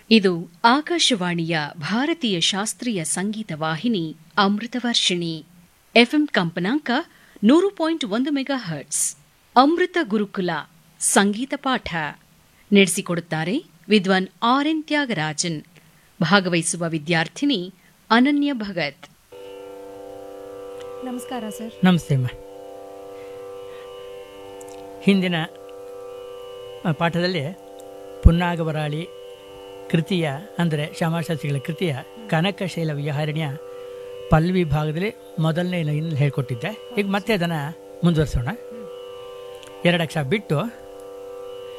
ಇದು ಆಕಾಶವಾಣಿಯ ಭಾರತೀಯ ಶಾಸ್ತ್ರೀಯ ಸಂಗೀತ ವಾಹಿನಿ ಅಮೃತವರ್ಷಿಣಿ ಎಫ್ಎಂ ಕಂಪನಾಂಕ ನೂರು ಪಾಯಿಂಟ್ ಒಂದು ಮೆಗಾ ಹರ್ಟ್ಸ್ ಅಮೃತ ಗುರುಕುಲ ಸಂಗೀತ ಪಾಠ ನಡೆಸಿಕೊಡುತ್ತಾರೆ ವಿದ್ವಾನ್ ಆರ್ ಎನ್ ತ್ಯಾಗರಾಜನ್ ಭಾಗವಹಿಸುವ ವಿದ್ಯಾರ್ಥಿನಿ ಅನನ್ಯ ಭಗತ್ ನಮಸ್ಕಾರ ಸರ್ ನಮಸ್ತೆ ಅಮ್ಮ ಹಿಂದಿನ ಆ, ಪಾಠದಲ್ಲಿ ಪುನ್ನಾಗವರಾಳಿ ಕೃತಿಯ ಅಂದರೆ ಶ್ಯಾಮಾಶಾಸ್ತ್ರಿಗಳ ಕೃತಿಯ ಕನಕಶೈಲ ವಿಹಾರಿಣಿಯ ಪಲ್ವಿ ಭಾಗದಲ್ಲಿ ಮೊದಲನೇ ಲೈನ್ ಹೇಳ್ಕೊಟ್ಟಿದ್ದೆ ಈಗ ಮತ್ತೆ ಅದನ್ನು ಮುಂದುವರಿಸೋಣ ಎರಡು ಅಕ್ಷರ ಬಿಟ್ಟು